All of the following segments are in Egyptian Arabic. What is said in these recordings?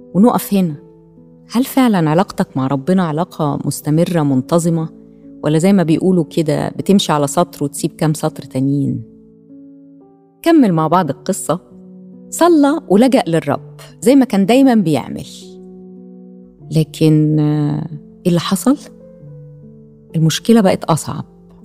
ونقف هنا هل فعلا علاقتك مع ربنا علاقة مستمرة منتظمة ولا زي ما بيقولوا كده بتمشي على سطر وتسيب كام سطر تانيين كمل مع بعض القصة صلى ولجأ للرب زي ما كان دايما بيعمل لكن آه، ايه اللي حصل؟ المشكلة بقت أصعب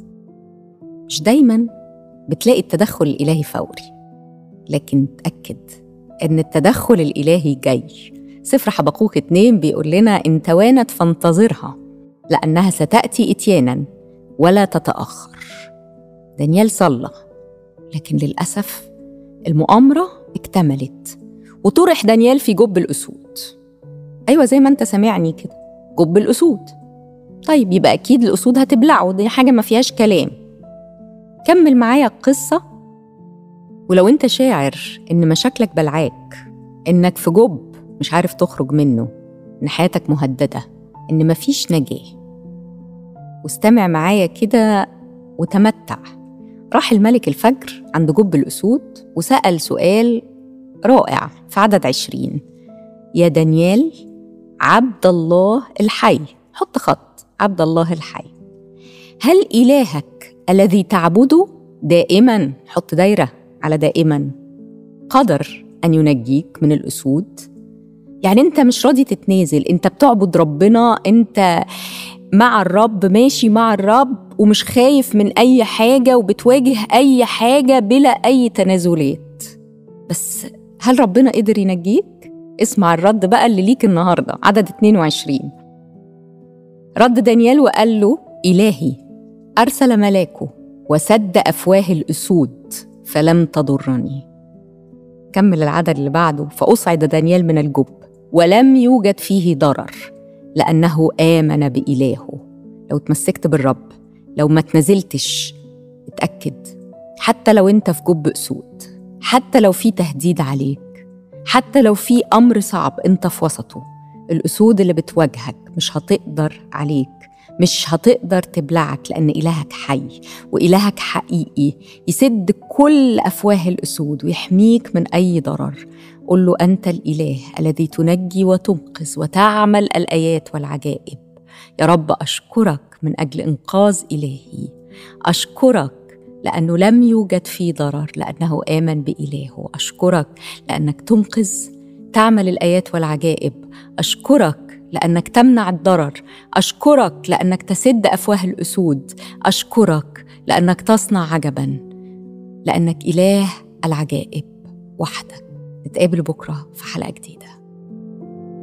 مش دايما بتلاقي التدخل الإلهي فوري لكن تأكد إن التدخل الإلهي جاي سفر حبقوك اتنين بيقول لنا إن توانت فانتظرها لأنها ستأتي إتيانا ولا تتأخر دانيال صلى لكن للأسف المؤامرة اكتملت وطرح دانيال في جب الأسود أيوة زي ما أنت سامعني كده جب الأسود طيب يبقى أكيد الأسود هتبلعه دي حاجة ما فيهاش كلام كمل معايا القصة ولو أنت شاعر إن مشاكلك بلعاك إنك في جب مش عارف تخرج منه إن حياتك مهددة إن مفيش نجاة واستمع معايا كده وتمتع راح الملك الفجر عند جب الأسود وسأل سؤال رائع في عدد عشرين يا دانيال عبد الله الحي حط خط عبد الله الحي هل إلهك الذي تعبده دائما حط دايرة على دائما قدر أن ينجيك من الأسود يعني أنت مش راضي تتنازل أنت بتعبد ربنا أنت مع الرب ماشي مع الرب ومش خايف من أي حاجة وبتواجه أي حاجة بلا أي تنازلات بس هل ربنا قدر ينجيك؟ اسمع الرد بقى اللي ليك النهاردة عدد 22 رد دانيال وقال له إلهي أرسل ملاكه وسد أفواه الأسود فلم تضرني كمل العدد اللي بعده فأصعد دانيال من الجب ولم يوجد فيه ضرر لأنه آمن بإلهه لو تمسكت بالرب لو ما تنزلتش اتأكد حتى لو انت في جب أسود حتى لو في تهديد عليك حتى لو في أمر صعب انت في وسطه الأسود اللي بتواجهك مش هتقدر عليك مش هتقدر تبلعك لأن إلهك حي وإلهك حقيقي يسد كل أفواه الأسود ويحميك من أي ضرر قل له أنت الإله الذي تنجي وتنقذ وتعمل الآيات والعجائب يا رب أشكرك من أجل إنقاذ إلهي أشكرك لأنه لم يوجد فيه ضرر لأنه آمن بإلهه أشكرك لأنك تنقذ تعمل الآيات والعجائب أشكرك لأنك تمنع الضرر أشكرك لأنك تسد أفواه الأسود أشكرك لأنك تصنع عجبا لأنك إله العجائب وحدك نتقابل بكرة في حلقة جديدة